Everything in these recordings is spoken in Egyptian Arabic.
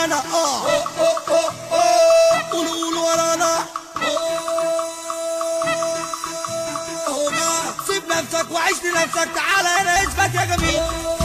معانا اه قولوا قولوا ورانا سيب نفسك وعيش لنفسك تعالى هنا اثبت يا جميل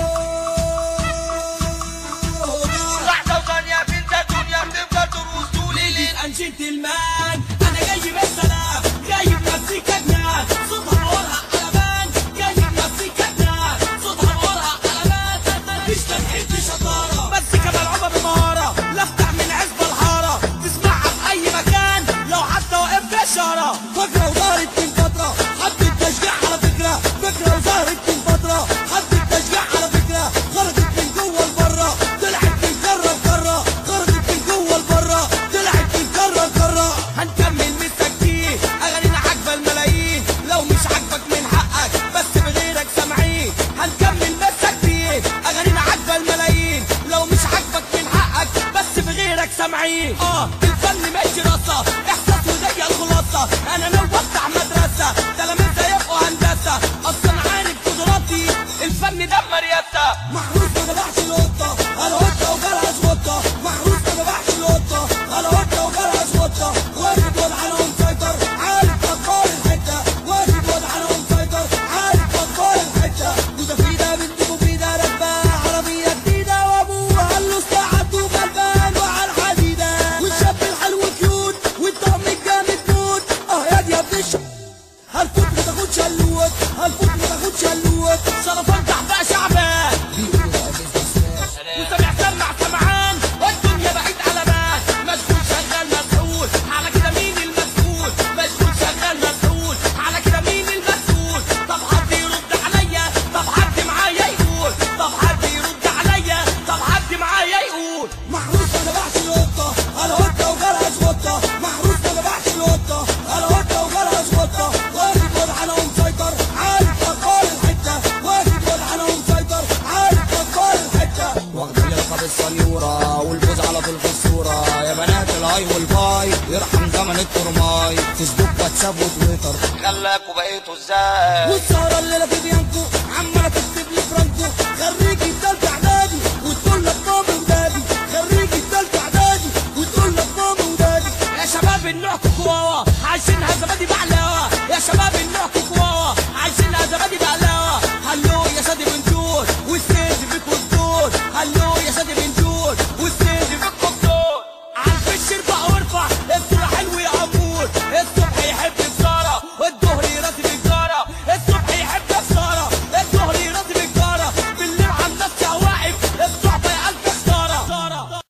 لحظة وثانية بنت الدنيا بتفضل تروس طول الليل انشدت المان انا جاي بالسلام جاي بنفسي كجنان صوتها نورها قلبان جاي بنفسي كجنان صوتها نورها قلبان مش تنحيت شطاره بس كمان عمر بمهاره لفتح من عزب الحاره تسمعها في اي مكان لو حتى وقفت اشاره فكره وظهرت من فتره حد التشجيع على فكره فكره وظهرت من فتره حد التشجيع على فكره خرجت من جوه لبره طلعت من كره لكره خرجت من جوه لبره طلعت من كره لكره هنكمل مستكتين اغانينا عاجبه الملايين لو مش عاجبك من حقك بس بغيرك سامعين هنكمل مستكتين اغانينا عاجبه الملايين لو مش عاجبك من حقك بس بغيرك سامعين اه الفن ماشي رصه احساس وزي الخلاصه انا ناوي افتح مدرسه تلاميذ يبقوا هندسه اصلا عارف قدراتي الفن ده مريسه محروس ما ذبحش القطه انا قطه وجالها زغطه محروس ما ذبحش القطه انا قطه وجالها زغطه واخد وضع انا مسيطر عارف اطفال الحته واخد وضع انا مسيطر عارف اطفال الحته وده في ده بنت مفيده راكبه عربيه جديده وابوها قال له استعد وغلبان وعلى الحديده والشاب الحلو كيوت والطعم الجامد موت اه يا دي يا ابن الش هالفوت ما تاخدش شلوت هالفوت ما تاخدش شلوت سرطان تحت شعبان وسامع سمع سمعان والدنيا بعيد على بال مشغول شغال مسؤول على كده مين المسؤول مشغول شغال مسؤول على كده مين المسؤول طب حد يرد عليا طب حد معايا يقول طب حد يرد عليا طب حد معايا يقول محروس ما ذبحش القطه انا قطه وجالها زغطه محروس ما ذبحش القطه انا قطه وجالها زغطه واخد وضع انا ومسيطر عارف اطفال الحته واخد وضع انا ومسيطر عارف اطفال الحته واخد لقب السنيورة والفوز على طول في الصورة يا بنات الهاي والباي يرحم زمن الترماي فيسبوك واتساب وتويتر خلاكوا بقيتوا ازاي والسهرة الليلة في بيانكو